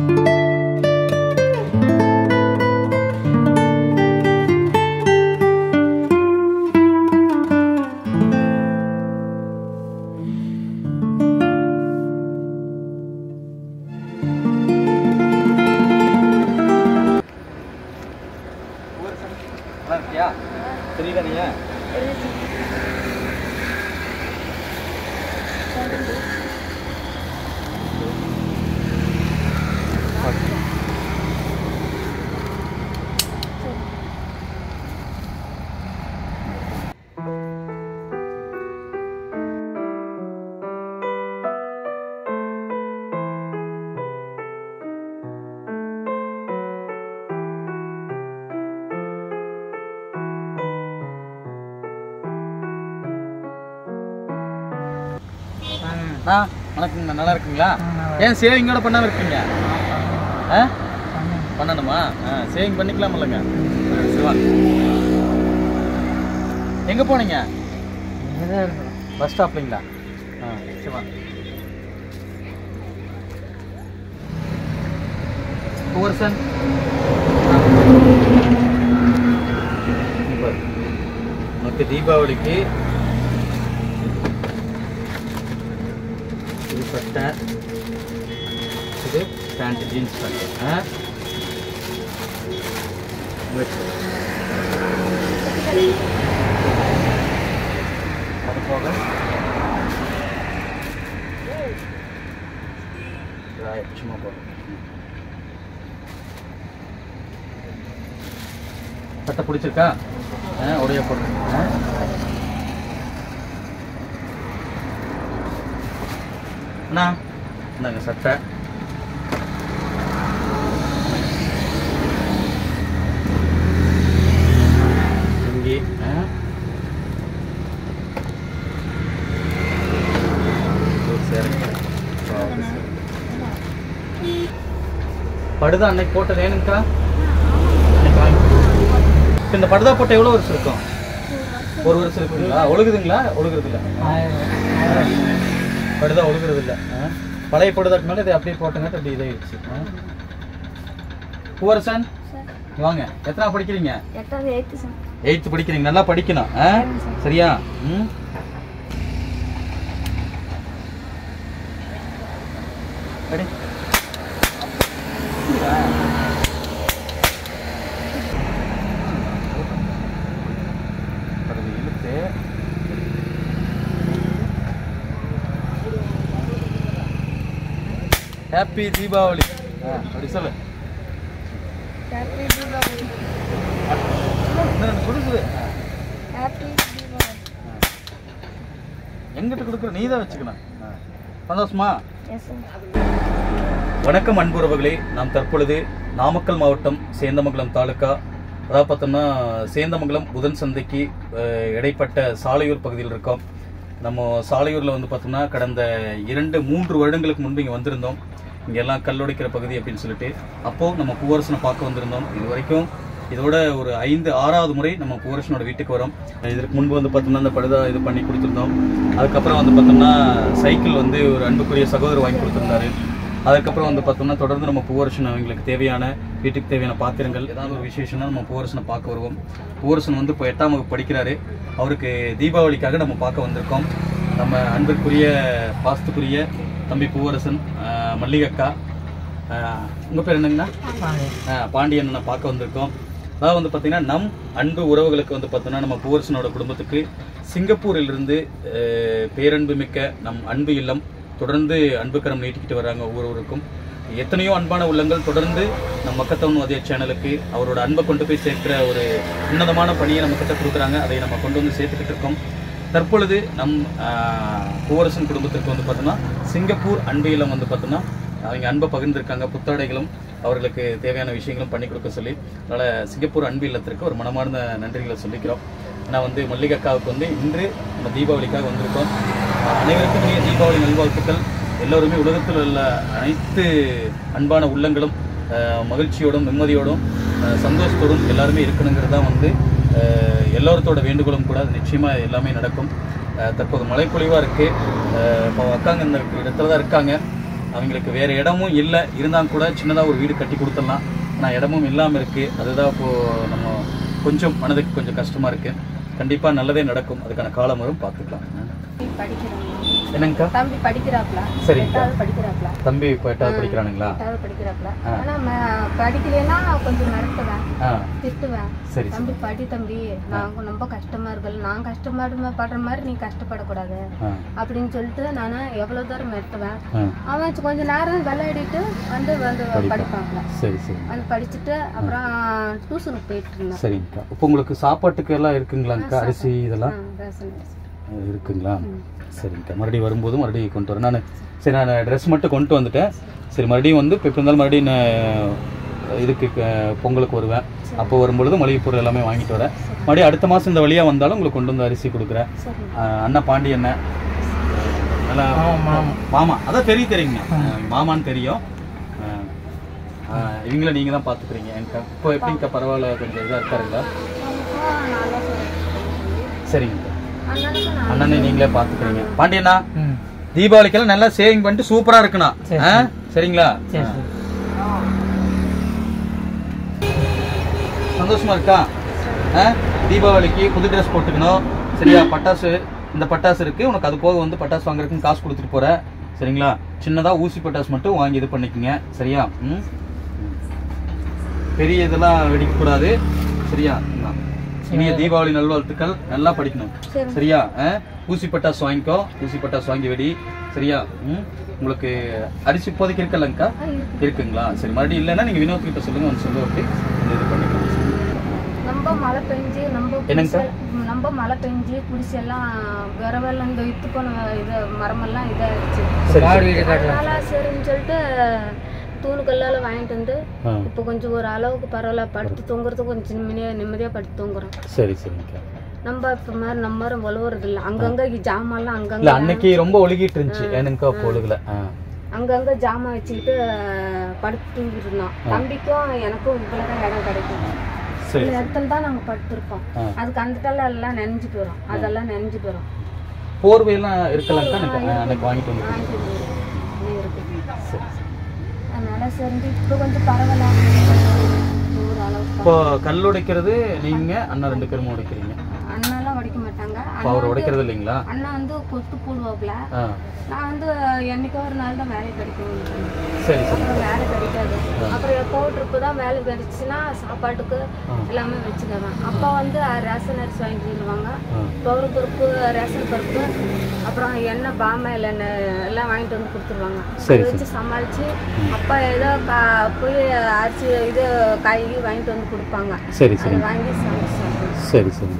நல்லா இருக்கியா தெரியுதா நீ அண்ணா வணக்கங்கண்ணா நல்லா இருக்குங்களா ஏன் சேவிங்கோட பண்ணாம இருக்கீங்க ஆ பண்ணணுமா ஆ சேவிங் பண்ணிக்கலாம் இல்லைங்க சிவா எங்கே போனீங்க பஸ் ஸ்டாப்லிங்களா ஆ சிவா ஒவ்வொருசன் உனக்கு தீபாவளிக்கு இது சட்டை இது பேண்ட் ஜீன்ஸ் பேண்ட் ஆ வெட்டு. அது போக ராய், சும்மா போதும் சட்டை பிடிச்சிருக்கா ஆ உடைய போடுறேன் ஆ அண்ணா இந்தாங்க சட்டை இங்கே ஆ ஒரு சேலைங்க. வாவ், சரி. படுதா அன்னைக்கு போட்டது ஏனுங்கக்கா அன்னைக்கு வாங்கி இப்ப இந்த படுதா போட்ட எவ்வளோ வருஷம் இருக்கும் ஒரு வருஷம் இருக்குங்களா ஒழுகுதுங்களா ஒழுகுறது இல்லை படுதா ஒழுகுறது இல்லை பழைய படுதாக்கு மேலே இதை அப்படியே போட்டங்காட்டி அப்படி இதாகிடுச்சு பூவரசன் வாங்க எத்தனை படிக்கிறீங்க எட்டாவது எயித்து சார் எயித்து படிக்கிறீங்க நல்லா படிக்கணும் ஆ? சரியா ம் படி அதை இழுத்து ஹாப்பி தீபாவளி ஆ அப்படி சொல்லு ஹாப்பி தீபாவளி இன்னும் கொடுக்குது ஹாப்பி தீபாவளி எங்கிட்ட கொடுக்குற நீ தான் வச்சுக்கணும் ஆ. சந்தோஷமா எஸ் சார் வணக்கம் அன்புறவுகளே நாம் தற்பொழுது நாமக்கல் மாவட்டம் சேந்தமங்கலம் தாலுக்கா அதாவது பார்த்தோம்னா சேந்தமங்கலம் புதன் சந்தைக்கு அஹ், இடைப்பட்ட சாலையூர் பகுதியில் இருக்கோம் நம்ம சாலையூரில் வந்து பார்த்தோம்னா கடந்த இரண்டு மூன்று வருடங்களுக்கு முன்பு இங்கே வந்திருந்தோம் இங்கே எல்லாம் கல்லுடைக்கிற பகுதி அப்படின்னு சொல்லிட்டு அப்போது நம்ம பூவரசனை பார்க்க வந்திருந்தோம் இது வரைக்கும் இதோட ஒரு ஐந்து ஆறாவது முறை நம்ம பூவரசனோட வீட்டுக்கு வரோம் இதற்கு முன்பு வந்து பார்த்தோம்னா இந்த பழுதா இது பண்ணி கொடுத்துருந்தோம் அதுக்கப்புறம் வந்து பார்த்தோம்னா சைக்கிள் வந்து ஒரு அன்புக்குரிய சகோதரர் வாங்கி கொடுத்துருந்தாரு அதுக்கப்புறம் வந்து பார்த்தோம்னா தொடர்ந்து நம்ம பூவரசன் அவங்களுக்கு தேவையான வீட்டுக்கு தேவையான பாத்திரங்கள் ஏதாவது ஒரு விசேஷம்னா நம்ம பூவரசனை பார்க்க வருவோம் பூவரசன் வந்து இப்போ எட்டாம் வகுப்பு படிக்கிறாரு அவருக்கு தீபாவளிக்காக நம்ம பார்க்க வந்திருக்கோம் நம்ம அன்பிற்குரிய பாசத்துக்குரிய தம்பி பூவரசன் ஆஹ், மல்லிகக்கா ஆஹ், உங்க பேர் என்னங்கண்ணா ஆஹ், பாண்டியன் அண்ணனை பார்க்க வந்திருக்கோம் அதாவது வந்து பார்த்தீங்கன்னா நம் அன்பு உறவுகளுக்கு வந்து பார்த்தோம்னா நம்ம பூவரசனோட குடும்பத்துக்கு சிங்கப்பூரிலிருந்து அஹ், பேரன்பு மிக்க நம் அன்பு இல்லம் தொடர்ந்து அன்புக்கரம் நீட்டிக்கிட்டு வர்றாங்க ஒவ்வொருவருக்கும் எத்தனையோ அன்பான உள்ளங்கள் தொடர்ந்து நம் மக்கத்தவன் மதிய சேனலுக்கு அவரோட அன்பை கொண்டு போய் சேர்க்கிற ஒரு உன்னதமான பணியை நம்ம கிட்ட கொடுக்குறாங்க அதை நம்ம கொண்டு வந்து சேர்த்துக்கிட்டு இருக்கோம் தற்பொழுது நம் ஆஹ், பூவரசன் குடும்பத்திற்கு வந்து பார்த்தோம்னா சிங்கப்பூர் அன்பு இல்லம் வந்து பார்த்தோம்னா அவங்க அன்பை பகிர்ந்திருக்காங்க புத்தாடைகளும் அவர்களுக்கு தேவையான விஷயங்களும் பண்ணி கொடுக்க சொல்லி அதனால் சிங்கப்பூர் அன்பு இல்லத்திற்கு ஒரு மனமார்ந்த நன்றிகளை சொல்லிக்கிறோம் நான் வந்து மல்லிகக்காவுக்கு வந்து இன்று நம்ம தீபாவளிக்காக வந்திருக்கோம் அஹ் அனைவருக்கும் இனிய தீபாவளி நல்வாழ்த்துக்கள் எல்லோருமே உலகத்தில் உள்ள அனைத்து அன்பான உள்ளங்களும் அஹ் மகிழ்ச்சியோடும் நிம்மதியோடும் அஹ் சந்தோஷத்தோடும் எல்லாருமே இருக்கணுங்கிறது தான் வந்து அஹ் எல்லோருத்தோட வேண்டுகோளும் கூட அது நிச்சயமாக எல்லாமே நடக்கும் அஹ் தற்போது மழைப்பொழிவாக இருக்குது இப்போ அக்காங்க இந்த இடத்துல தான் இருக்காங்க அவங்களுக்கு வேற இடமும் இல்லை இருந்தால் கூட சின்னதாக ஒரு வீடு கட்டி கொடுத்துடலாம் ஆனால் இடமும் இல்லாமல் இருக்கு அதுதான் இப்போ நம்ம கொஞ்சம் மனதுக்கு கொஞ்சம் கஷ்டமா இருக்கு கண்டிப்பாக நல்லதே நடக்கும் அதுக்கான காலம் வரும் பார்த்துக்கலாம் படிக்கிறாங்க என்னங்கக்கா தம்பி படிக்கிறாப்ல சரிங்கக்கா. எட்டாவது படிக்கிறாப்ல தம்பி இப்போ எட்டாவது படிக்கிறானுங்களா எட்டாவது படிக்கிறாப்ல ஆ. ஆனா ம- படிக்கலைன்னா கொஞ்சம் மிரட்டுவேன் ஆ திட்டுவேன் சரி சரி தம்பி படி தம்பி நாங்க ரொம்ப கஷ்டமா இருக்குல்ல நான் கஷ்டப்படுற படுற மாதிரி நீ கஷ்டப்படக்கூடாது ஆ அப்படின்னு சொல்லிட்டு நான் எவ்வளவு தூரம் மிரட்டுவேன் ஆ அவன் கொஞ்ச நேரம் விளையாடிட்டு வந்து வந்து படிப்பாங்க சரி சரி வந்து படிச்சுட்டு அப்புறம் டியூஷனுக்கு போயிட்டு இருந்தான் சரிங்கக்கா இப்போ உங்களுக்கு சாப்பாட்டுக்கு எல்லாம் இருக்குங்களாங்கக்கா அரிசி இதெல்லாம் ஆ, ரேஷன் அரிசி. அஹ் இருக்குங்களா சரிங்கக்கா மறுபடியும் வரும்போது மறுபடியும் கொண்டு வரேன் நான் சரி நான் ட்ரெஸ் மட்டும் கொண்டு வந்துட்டேன் சரி மறுபடியும் வந்து இப்போ எப்படி இருந்தாலும் மறுபடியும் நான் இதுக்கு அஹ், பொங்கலுக்கு வருவேன் அப்போ வரும்பொழுது மளிகை பொருள் எல்லாமே வாங்கிட்டு வரேன் மறுபடியும் அடுத்த மாதம் இந்த வழியாக வந்தாலும் உங்களுக்கு கொண்டு வந்து அரிசி கொடுக்குறேன் சரி அஹ், அண்ணா பாண்டி அண்ணன் நல்லா மாமா அதான் தெரியும் தெரியுங்க அஹ், மாமான்னு தெரியும் அஹ், அஹ், இவங்கள நீங்கள் தான் பார்த்துக்குறீங்க எனக்கு இப்போ எப்படிங்கக்கா பரவாயில்ல கொஞ்சம் இதாக இருக்காருங்களா அவனுக்கும் நான் தான் சொல்றேன். சரிங்கக்கா அண்ணனுக்கும் நான் அண்ணனை நீங்களே பாத்துக்கிறீங்க பாண்டியண்ணா தீபாவளிக்கெல்லாம் நல்லா சேவிங் பண்ணிட்டு சூப்பரா இருக்கணும் ஆ? சரிங்களா ஆ. சந்தோஷமா இருக்கா ஆ? தீபாவளிக்கு புது ட்ரெஸ் போட்டுக்கணும் சரியா பட்டாசு இந்த பட்டாசு இருக்கு உனக்கு அது போக வந்து பட்டாசு வாங்குறதுக்கு காசு கொடுத்துட்டு போற சரிங்களா சின்னதா ஊசி பட்டாசு மட்டும் வாங்கி இது பண்ணிக்கங்க சரியா ம்? ம். பெரிய இதெல்லாம் வெடிக்க கூடாது சரியா இந்தா. இனிய தீபாவளி நல்வாழ்த்துக்கள் நல்லா படிக்கணும் சரி. சரியா ஆ? ஊசி பட்டாசு வாங்கிக்கோ ஊசி பட்டாசு வாங்கி வெடி சரியா ம்? உங்களுக்கு அரிசி இப்போதைக்கு இருக்கலங்கக்கா ஆ, இருக்கு. இருக்குங்களா சரி மறுபடியும் இல்லைன்னா நீங்க வினோத் கிட்ட சொல்லுங்க வந்து சொல்ல ஓகே இது பண்ணிக்கலாம் ரொம்ப மழை பெஞ்சு நம்ம என்னங்க சார்? குடிசை- ரொம்ப மழை பெஞ்சு குடிசை எல்லாம் விரவெல்லாம் இந்த இத்து போன இது மரமெல்லாம் இதாகிடுச்சு சரி அதனால சரின்னு சொல்லிட்டு தூணுக்கல்லால வாங்கிட்டு வந்து ஆ. இப்போ கொஞ்சம் ஒரு அளவுக்கு பரவாயில்ல படுத்து தூங்குறதுக்கு கொஞ்சம் நிம்மதியாக நிம்மதியாக படுத்து தூங்குறோம் சரி சரிங்கக்கா நம்ம இப்போ மாதிரி நம்ம உழவுறது இல்லை அங்கங்க ஜாமான்லாம் இல்ல அங்கங்க அன்னைக்கு ரொம்ப ஒழுகிட்டு இருந்துச்சு ஏனுங்கக்கா அப்போ ஒழுகல ஆ. அங்கங்க ஜாமான் வச்சுக்கிட்டு படுத்து தூங்கிட்டு இருந்தோம் தம்பிக்கும் எனக்கும் இவ்வளோதான் இடம் கிடைக்கும் சரி இந்த இடத்துல தான் நாங்கள் படுத்திருப்போம் ஆ. அதுக்கு அந்த இடத்துல எல்லாம் நனைஞ்சு போயிடும் அதெல்லாம் நனைஞ்சு போயிடும் போர்வையெல்லாம் இருக்கலங்கக்கா எனக்கு ஆ, அன்னைக்கு வாங்கிட்டு வந்து வாங்கிட்டு போயிடும். இது இருக்கு சரி சரி. அதனால சரி இப்போ கொஞ்சம் பரவாயில்ல ஒரு அளவுக்கு இப்போ கல் உடைக்கிறது நீங்க அண்ணா ரெண்டு பேரும் உடைக்கிறீங்க அண்ணாலாம் உடைக்க மாட்டாங்க இப்போ அவர் உடைக்கிறது இல்லைங்களா அண்ணா வந்து கொத்து போடுவாப்புல ஆ நான் வந்து என்னைக்கோ ஒரு நாள் தான் வேலை கிடைக்கும் சரி சரி அப்புறம் வேலை கிடைக்காது அப்புறம் எப்போ ட்ரிப்பு தான் வேலை கிடைச்சுன்னா சாப்பாட்டுக்கு எல்லாமே வச்சுக்குவேன் அப்பா வந்து ரேஷன் அரிசி வாங்கிட்டு வந்துருவாங்க ஆ துவரம் பருப்பு ரேஷன் பருப்பு அப்புறம் எண்ணெய் பாமாயில் எண்ணெய் எல்லாம் வாங்கிட்டு வந்து கொடுத்துருவாங்க சரி, அதை வச்சு சமாளித்து அப்பா ஏதோ கா போய் அரிசி இது காய் வாங்கிட்டு வந்து கொடுப்பாங்க சரி அதை சரி வாங்கி சமைச்சு சாப்பிடுவோம். சரி சரி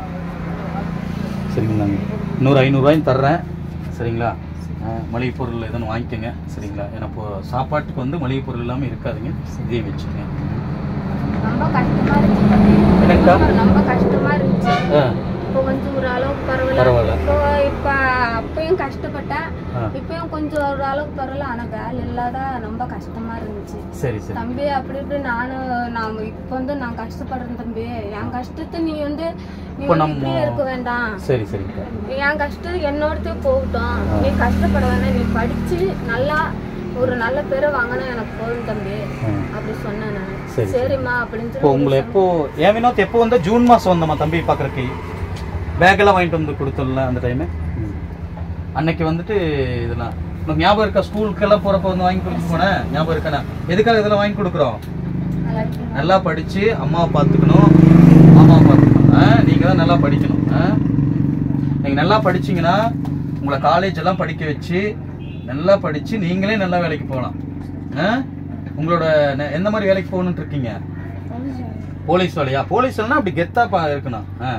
சரிங்க நாங்கள் இன்னொரு ஐநூறுரூவாயும் தர்றேன் சரிங்களா ஆ, மளிகை பொருள் எதுவும் வாங்கிக்கோங்க சரிங்களா ஏன்னா இப்போ சாப்பாட்டுக்கு வந்து மளிகை பொருள் எல்லாமே இருக்காதுங்க இதையும் வச்சுக்கோங்க ரொம்ப கஷ்டமா இருந்துச்சு என்னங்கக்கா ரொம்ப கஷ்டமா இருந்துச்சு ஆ இப்போ கொஞ்சம் ஒரு அளவுக்கு பரவாயில்ல பரவாயில்ல இப்போ இப்போ அப்பயும் கஷ்டப்பட்டேன் ஆ இப்பயும் கொஞ்சம் ஒரு அளவுக்கு பரவாயில்ல ஆனா வேலை இல்லாத ரொம்ப கஷ்டமா இருந்துச்சு சரி சரி தம்பி அப்படி இப்படி நானும் நான் இப்போ வந்து நான் கஷ்டப்படுறேன் தம்பி என் கஷ்டத்தை நீ வந்து நீ இப்போ வந்து நம்ம- இப்படியே இருக்க வேண்டாம் சரி சரிங்கக்கா என் கஷ்டம் என்னோடதே போகட்டும் நீ கஷ்டப்பட வேணாம் நீ படிச்சு நல்லா ஒரு நல்ல பேரை வாங்கினா எனக்கு போதும் தம்பி ஆ அப்படி சொன்னேன் நான் சரி, சரிம்மா அப்படின்னு இப்போ சொல்லி உங்களை எப்போ ஏன் வினோத் எப்போ வந்தா ஜூன் மாதம் வந்தம்மா தம்பி பார்க்குறக்கு பேக் எல்லாம் வாங்கிட்டு வந்து கொடுத்தல அந்த டைமு அன்னைக்கு வந்துட்டு இதெல்லாம் உனக்கு ஞாபகம் இருக்கா ஸ்கூலுக்கு எல்லாம் போறப்ப வந்து வாங்கி கொடுத்துட்டு போனேன் ஞாபகம் இருக்கானே எதுக்காக இதெல்லாம் வாங்கி கொடுக்குறோம் நல்லா இருக்கு. நல்லா படிச்சு அம்மாவை பார்த்துக்கணும் அம்மாவை பார்த்துக்கணும் ஆ? நீங்க தான் நல்லா படிக்கணும் ஆ? நீங்க நல்லா படிச்சீங்கன்னா உங்களை காலேஜ் எல்லாம் படிக்க வச்சு நல்லா படிச்சு நீங்களே நல்லா வேலைக்கு போகலாம் ஆ? உங்களோட நெ- எந்த மாதிரி வேலைக்கு போகணும்னு இருக்கீங்க போலீஸ் வேலையா போலீஸ் வேலைனா அப்படி கெத்தா பா இருக்கணும் ஆ.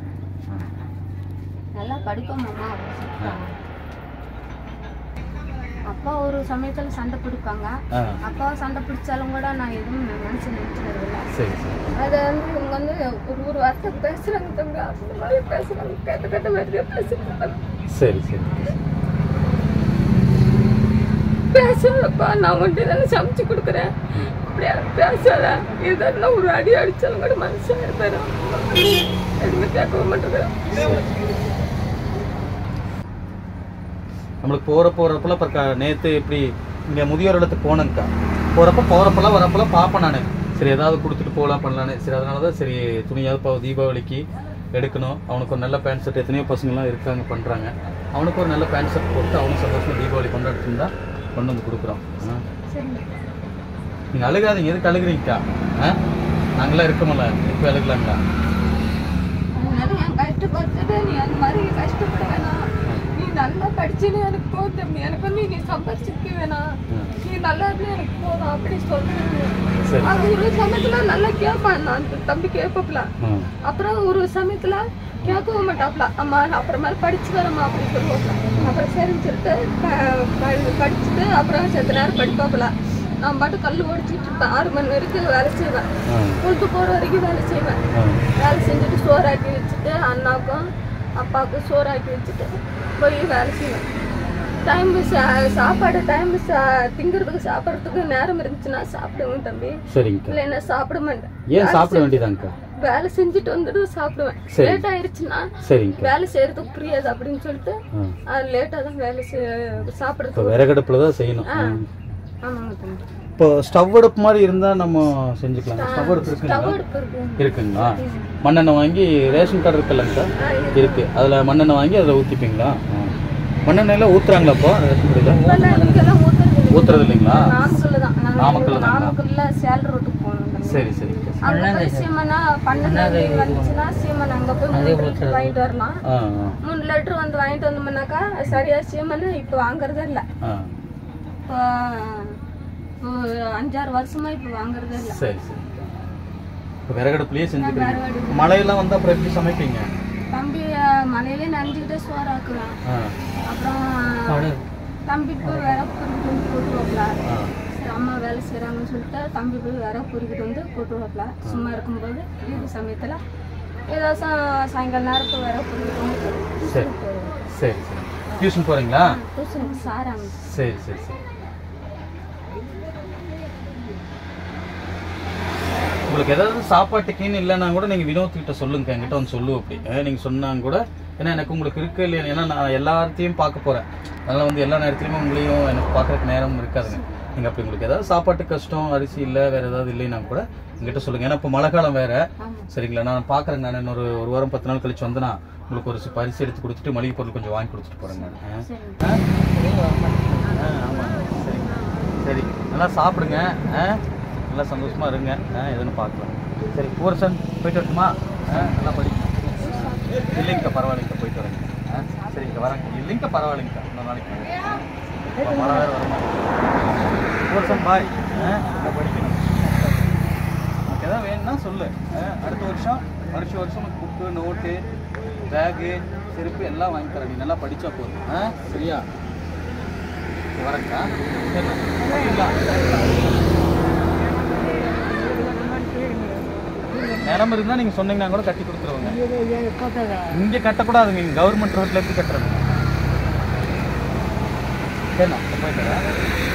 நல்லா படிப்போம் மாமா அப்படின்னு சொல்லிட்டாங்க. அப்பா ஒரு சமயத்துல சண்டை பிடிப்பாங்க ஆ. அப்பா சண்டை பிடிச்சாலும் கூட நான் எதுவும் மனசு நினைச்சுக்கிறது இல்லை சரி சரி அதை வந்து இவங்க வந்து ஒரு ஒரு வார்த்தை பேசுறாங்க தம்பி அந்த மாதிரி பேசுறாங்க கேட்ட கேட்ட மாதிரியே பேசுறாங்க சரி சரி பேசாதப்பா நான் மட்டும் தானே சமைச்சு கொடுக்குறேன் அப்படியா பேசாத இதெல்லாம் ஒரு அடி அடிச்சாலும் கூட மனுஷன் இருப்பாரு எதுவுமே கேட்க மாட்டேங்கிறேன் நம்மளுக்கு போற போறப்பெல்லாம் இப்போ நேத்து இப்படி இங்கே முதியோர் இல்லத்துக்கு போனேங்க்கா போகிறப்ப போகிறப்பெல்லாம் வரப்பெல்லாம் பார்ப்பேன் நான் சரி ஏதாவது கொடுத்துட்டு போகலாம் பண்ணலான்னு சரி அதனால தான் சரி துணியாவது இப்போ தீபாவளிக்கு எடுக்கணும் அவனுக்கு ஒரு நல்ல பேண்ட் ஷர்ட் எத்தனையோ பசங்கள்லாம் இருக்காங்க பண்ணுறாங்க அவனுக்கு ஒரு நல்ல பேண்ட் ஷர்ட் போட்டு அவனும் சந்தோஷமா தீபாவளி கொண்டாடிட்டு இருந்தா கொண்டு வந்து கொடுக்குறோம் ஆ. நீங்கள் அழுகாதீங்க எதுக்கு அழுகுறீங்கக்கா ஆ நாங்களாம் இருக்கோம்ல இப்போ அழுகலாங்களா அதனால நான் கஷ்டப்பட்டுட்டு நீ அந்த மாதிரி கஷ்டப்பட வேணாம் நீ நல்லா படிச்சுன்னு எனக்கு போதும் தம்பி எனக்கு வந்து நீ சம்பாதிச்சிருக்க வேணாம் ம். நீ நல்லா இருந்தா எனக்கு போதும் அப்படி சொல்லுங்க சரி அது ஒரு சமயத்துல நல்லா கேட்பான் நான் அந்த தம்பி கேட்பப்ல ம் அப்புறம் ஒரு சமயத்துல கேட்கவும் மாட்டாப்ல அம்மா நான் அப்புறமேல படிச்சு வரமா அப்படி சொல்லுவாப்ல அப்புறம் சரின்னு சொல்லிட்டு ப- ப- படிச்சுட்டு அப்புறம் செத்த நேரம் படிப்பாப்ல நான் பாட்டு கல் ஓடிச்சிட்டு இருப்பேன் ஆறு மணி வரைக்கும் வேலை செய்வேன் ஆ பொழுது போற வரைக்கும் வேலை செய்வேன் ஆ வேலை செஞ்சுட்டு சோறாக்கி வச்சுட்டு அண்ணாவுக்கும் அப்பாவுக்கும் சோறாக்கி வச்சுட்டு போய் வேலை செய்வேன் டைம் சாப்பாடு டைம் திங்கிறதுக்கு சாப்பிட்றதுக்கு நேரம் இருந்துச்சுன்னா சாப்பிடுவேன் தம்பி சரிங்கக்கா இல்லைன்னா சாப்பிட மாட்டேன் ஏன் சாப்பிட வேண்டியதாங்கக்கா வேலை செஞ்சுட்டு வந்துட்டு சாப்பிடுவேன் சரி. லேட் ஆயிருச்சுன்னா சரிங்கக்கா வேலை செய்யறதுக்கு புரியாது அப்படின்னு சொல்லிட்டு ஆ அது லேட்டாக தான் வேலை செய் இப்போ சாப்பிட்றதுக்கு விறகடுப்பில் தான் செய்யணும் ஆ ம். ஆமாங்க தம்பி இப்போ ஸ்டவ் அடுப்பு மாதிரி இருந்தால் நம்ம செஞ்சுக்கலாம் ஸ்டவ் அடுப்பு ஸ்டவ் இருக்குங்களா அடுப்பு இருக்கு இருக்குங்களா மண்ணெண்ணெய் வாங்கி ரேஷன் கார்டு இருக்குல்லங்கக்கா ஆ, இருக்கு. இருக்கு அதில் மண்ணெண்ணெய் வாங்கி அதில் ஊற்றிப்பீங்களா மண்ணெண்ணெயில் ஊற்றுறாங்களா இப்போ ரேஷன் கடையில் இப்பெல்லாம் இங்கெல்லாம் ஊத்துறது இல்லை. ஊற்றுறது இல்லைங்களா நாமக்கல்ல தான் நாங்க நாமக்கல்ல தாங்களா? நாமக்கல்ல சேல் ரோட்டுக்கு போகணும் தம்பி. சரி சரிங்கக்கா அங்க போய் சீமனா பன்னெண்டு வந்துச்சுன்னா சீமன் அங்க போய் மூணு லிட்டர் வாங்கிட்டு வரலாம் ஆ ஆ மூணு லிட்டர் வந்து வாங்கிட்டு வந்தோம்னாக்கா சரியா சீமன் இப்போ வாங்குறதே இல்லை ஆ இப்போ ஒரு அஞ்சாறு வருஷமா இப்போ வாங்குறதே இல்லை சரி சரி இப்போ விறகடுப்புலேயே செஞ்சுக்கிறீங்க விறகடுப்பு. மழையெல்லாம் வந்தால் அப்புறம் எப்படி சமைப்பீங்க தம்பி அஹ், மலையிலே நனைஞ்சுக்கிட்டே சோறு ஆக்குவேன் ஆ அப்புறம் தம்பி போய் விற பொறுக்கிட்டு வந்து போட்டுருவாப்ல ஆ சரி அம்மா வேலை செய்கிறாங்கன்னு சொல்லிட்டு தம்பி போய் விற பொறுக்கிட்டு வந்து போட்டுருவாப்ல சும்மா இருக்கும்போது லீவு சமயத்தில் ஏதோ சா- சாயங்கால நேரத்தில் விற பொறுக்கிட்டு வந்து சரி சரி சரி டியூஷன் போகிறீங்களா டியூஷனுக்கு சாராங்க சரி சரி சரி உங்களுக்கு ஏதாவது சாப்பாட்டுக்குன்னு இல்லைன்னா கூட நீங்கள் வினோத் கிட்ட சொல்லுங்க என்கிட்ட வந்து சொல்லு அப்படி அஹ் நீங்க சொன்னாங்க கூட ஏன்னா எனக்கு உங்களுக்கு இருக்கு இல்லையா ஏன்னா நான் எல்லாத்தையும் பார்க்க போறேன் அதனால வந்து எல்லா நேரத்துலையுமே உங்களையும் எனக்கு பார்க்கறதுக்கு நேரம் இருக்காதுங்க நீங்கள் அப்படி உங்களுக்கு ஏதாவது சாப்பாட்டு கஷ்டம் அரிசி இல்லை வேற ஏதாவது இல்லைன்னா கூட என்கிட்ட சொல்லுங்க ஏன்னா இப்போ மழை காலம் வேற ஆமாம் சரிங்களா நான் பார்க்குறேன் நான் இன்னொரு ஒரு வாரம் பத்து நாள் கழிச்சு வந்தேன்னா உங்களுக்கு ஒரு சிப்ப அரிசி எடுத்து கொடுத்துட்டு மளிகை பொருள் கொஞ்சம் வாங்கி கொடுத்துட்டு போறேன் நான் ஆ? சரி ஆ, ஆமா. சரி. சரி நல்லா சாப்பிடுங்க ஆ? நல்லா சந்தோஷமா இருங்க ஆ, எதுன்னு பார்க்கலாம் சரி பூரசன் போயிட்டு வரட்டுமா ஆ, நல்லா படிங்க இல்லைங்கக்கா பரவாயில்லைங்கக்கா போயிட்டு வரேங்க ஆ, சரிங்கக்கா வரேன் இல்லைங்கக்கா பரவாயில்லைங்கக்கா இன்னொரு நாளைக்கு வரேன். இப்போ மழை வேறு வர பூரசன் பாய் ஆ, நல்லா படிக்கணும் உனக்கு எதாவது வேணும்னா சொல்லு ஆ, அடுத்த வருஷம் வருஷம் வருஷம் உனக்கு புக்கு நோட்டு பேகு செருப்பு எல்லாம் வாங்கி தரேன் நீ நல்லா படிச்சா போதும் ஆ சரியா வரேங்க்கா சரிங்களா? நிலம் இருந்தா நீங்க சொன்னீங்கன்னா கூட கட்டி கொடுத்துருவாங்க இங்க கட்டக்கூடாதுங்க இங்க கவர்மெண்ட் ரோட்ல எப்படி கட்டுறது சரிண்ணா போயிட்டு வரேன்.